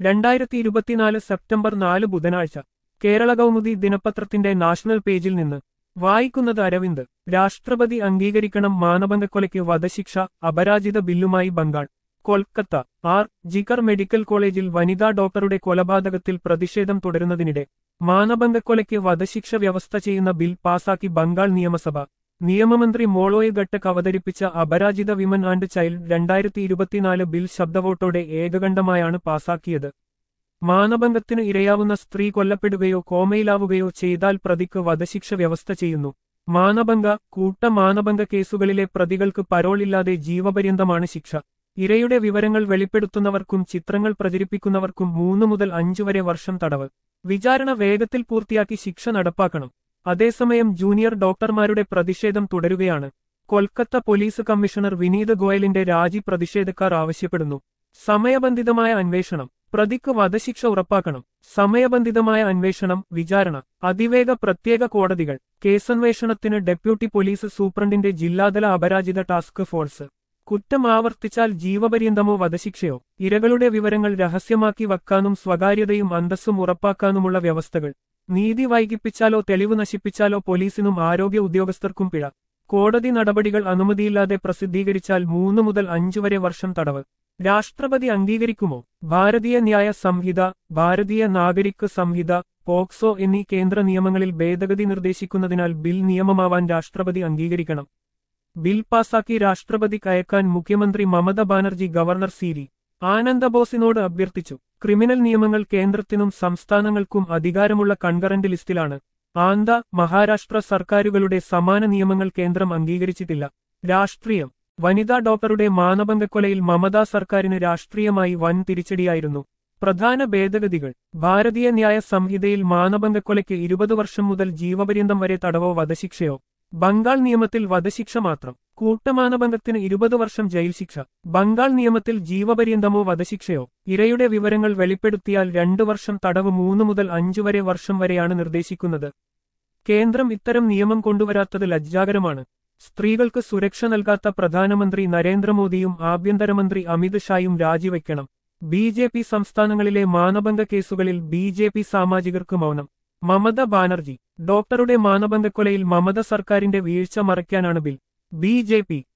രണ്ടായിരത്തി ഇരുപത്തിനാല് സെപ്റ്റംബർ നാല് ബുധനാഴ്ച കേരള കൗമുദി ദിനപത്രത്തിന്റെ നാഷണൽ പേജിൽ നിന്ന് വായിക്കുന്നത് അരവിന്ദ് രാഷ്ട്രപതി അംഗീകരിക്കണം മാനഭംഗക്കൊലയ്ക്ക് വധശിക്ഷ അപരാജിത ബില്ലുമായി ബംഗാൾ കൊൽക്കത്ത ആർ ജിക്കർ മെഡിക്കൽ കോളേജിൽ വനിതാ ഡോക്ടറുടെ കൊലപാതകത്തിൽ പ്രതിഷേധം തുടരുന്നതിനിടെ മാനഭംഗക്കൊലയ്ക്ക് വധശിക്ഷ വ്യവസ്ഥ ചെയ്യുന്ന ബിൽ പാസാക്കി ബംഗാൾ നിയമസഭ നിയമമന്ത്രി മോളോയ് ഘട്ടക് അവതരിപ്പിച്ച അപരാജിത വിമൻ ആൻഡ് ചൈൽഡ് രണ്ടായിരത്തി ഇരുപത്തിനാല് ബിൽ ശബ്ദവോട്ടോടെ ഏകകണ്ഠമായാണ് പാസാക്കിയത് മാനഭംഗത്തിന് ഇരയാവുന്ന സ്ത്രീ കൊല്ലപ്പെടുകയോ കോമയിലാവുകയോ ചെയ്താൽ പ്രതിക്ക് വധശിക്ഷ വ്യവസ്ഥ ചെയ്യുന്നു മാനഭംഗ കൂട്ട മാനഭംഗ കേസുകളിലെ പ്രതികൾക്ക് പരോളില്ലാതെ ജീവപര്യന്തമാണ് ശിക്ഷ ഇരയുടെ വിവരങ്ങൾ വെളിപ്പെടുത്തുന്നവർക്കും ചിത്രങ്ങൾ പ്രചരിപ്പിക്കുന്നവർക്കും മൂന്ന് മുതൽ അഞ്ചു വരെ വർഷം തടവ് വിചാരണ വേഗത്തിൽ പൂർത്തിയാക്കി ശിക്ഷ നടപ്പാക്കണം അതേസമയം ജൂനിയർ ഡോക്ടർമാരുടെ പ്രതിഷേധം തുടരുകയാണ് കൊൽക്കത്ത പോലീസ് കമ്മീഷണർ വിനീത് ഗോയലിന്റെ രാജി പ്രതിഷേധക്കാർ ആവശ്യപ്പെടുന്നു സമയബന്ധിതമായ അന്വേഷണം പ്രതിക്ക് വധശിക്ഷ ഉറപ്പാക്കണം സമയബന്ധിതമായ അന്വേഷണം വിചാരണ അതിവേഗ പ്രത്യേക കോടതികൾ കേസന്വേഷണത്തിന് ഡെപ്യൂട്ടി പോലീസ് സൂപ്രണ്ടിന്റെ ജില്ലാതല അപരാജിത ടാസ്ക് ഫോഴ്സ് കുറ്റം ആവർത്തിച്ചാൽ ജീവപര്യന്തമോ വധശിക്ഷയോ ഇരകളുടെ വിവരങ്ങൾ രഹസ്യമാക്കി വയ്ക്കാനും സ്വകാര്യതയും അന്തസ്സും ഉറപ്പാക്കാനുമുള്ള വ്യവസ്ഥകൾ നീതി വൈകിപ്പിച്ചാലോ തെളിവ് നശിപ്പിച്ചാലോ പോലീസിനും ആരോഗ്യ ഉദ്യോഗസ്ഥർക്കും പിഴ കോടതി നടപടികൾ അനുമതിയില്ലാതെ പ്രസിദ്ധീകരിച്ചാൽ മൂന്ന് മുതൽ അഞ്ചു വരെ വർഷം തടവ് രാഷ്ട്രപതി അംഗീകരിക്കുമോ ഭാരതീയ ന്യായ സംഹിത ഭാരതീയ നാഗരിക് സംഹിത പോക്സോ എന്നീ കേന്ദ്ര നിയമങ്ങളിൽ ഭേദഗതി നിർദ്ദേശിക്കുന്നതിനാൽ ബിൽ നിയമമാവാൻ രാഷ്ട്രപതി അംഗീകരിക്കണം ബിൽ പാസാക്കി രാഷ്ട്രപതിക്ക് അയക്കാൻ മുഖ്യമന്ത്രി Mamata Banerjee governor C V ആനന്ദബോസിനോട് അഭ്യർത്ഥിച്ചു ക്രിമിനൽ നിയമങ്ങൾ കേന്ദ്രത്തിനും സംസ്ഥാനങ്ങൾക്കും അധികാരമുള്ള കൺകറന്റ് ലിസ്റ്റിലാണ് ആന്ധ്ര മഹാരാഷ്ട്ര സർക്കാരുകളുടെ സമാന നിയമങ്ങൾ കേന്ദ്രം അംഗീകരിച്ചിട്ടില്ല രാഷ്ട്രീയം വനിതാ ഡോക്ടറുടെ മാനഭംഗക്കൊലയിൽ മമതാ സർക്കാരിന് രാഷ്ട്രീയമായി വൻ തിരിച്ചടിയായിരുന്നു പ്രധാന ഭേദഗതികൾ ഭാരതീയ ന്യായ സംഹിതയിൽ മാനഭംഗക്കൊലയ്ക്ക് ഇരുപത് വർഷം മുതൽ ജീവപര്യന്തം വരെ തടവോ വധശിക്ഷയോ ബംഗാൾ നിയമത്തിൽ വധശിക്ഷ മാത്രം കൂട്ടമാനബന്ധത്തിന് ഇരുപത് വർഷം ജയിൽ ശിക്ഷ ബംഗാൾ നിയമത്തിൽ ജീവപര്യന്തമോ വധശിക്ഷയോ ഇരയുടെ വിവരങ്ങൾ വെളിപ്പെടുത്തിയാൽ രണ്ടു വർഷം തടവ് മൂന്ന് മുതൽ അഞ്ചു വരെ വർഷം വരെയാണ് നിർദ്ദേശിക്കുന്നത് കേന്ദ്രം ഇത്തരം നിയമം കൊണ്ടുവരാത്തത് ലജ്ജാകരമാണ് സ്ത്രീകൾക്ക് സുരക്ഷ നൽകാത്ത പ്രധാനമന്ത്രി നരേന്ദ്രമോദിയും ആഭ്യന്തരമന്ത്രി അമിത് ഷായും രാജിവെക്കണം ബി ജെ പി സംസ്ഥാനങ്ങളിലെ മാനഭംഗ കേസുകളിൽ ബി ജെ പി സാമാജികർക്ക് മൗനം മമത ബാനർജി ഡോക്ടറുടെ മാനഭംഗക്കൊലയിൽ മമത സർക്കാരിന്റെ വീഴ്ച മറയ്ക്കാനാണ് ബിൽ ബി ജെ പി